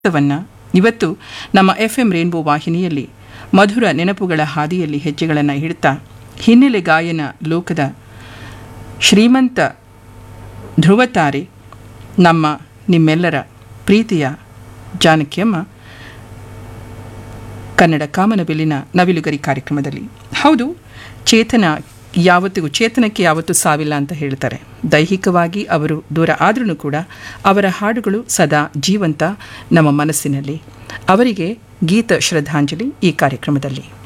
ಸಂಗೀತವನ್ನು ಇವತ್ತು ನಮ್ಮ ಎಫ್ ಎಂ ರೇನ್ಬೋ ವಾಹಿನಿಯಲ್ಲಿ ಮಧುರ ನೆನಪುಗಳ ಹಾದಿಯಲ್ಲಿ ಹೆಜ್ಜೆಗಳನ್ನು ಇಡ್ತಾ ಹಿನ್ನೆಲೆ ಗಾಯನ ಲೋಕದ ಶ್ರೀಮಂತ ಧ್ರುವತಾರೆ ನಮ್ಮ ನಿಮ್ಮೆಲ್ಲರ ಪ್ರೀತಿಯ ಜಾನಕಿಯಮ್ಮ ಕನ್ನಡ ಕಾಮನಬಿಲ್ಲಿನ ನವಿಲುಗರಿ ಕಾರ್ಯಕ್ರಮದಲ್ಲಿ ಹೌದು ಚೇತನ ಯಾವತ್ತಿಗೂ ಚೇತನಕ್ಕೆ ಯಾವತ್ತೂ ಸಾವಿಲ್ಲ ಅಂತ ಹೇಳ್ತಾರೆ ದೈಹಿಕವಾಗಿ ಅವರು ದೂರ ಆದ್ರೂ ಕೂಡ ಅವರ ಹಾಡುಗಳು ಸದಾ ಜೀವಂತ ನಮ್ಮ ಮನಸ್ಸಿನಲ್ಲಿ ಅವರಿಗೆ ಗೀತ ಶ್ರದ್ಧಾಂಜಲಿ ಈ ಕಾರ್ಯಕ್ರಮದಲ್ಲಿ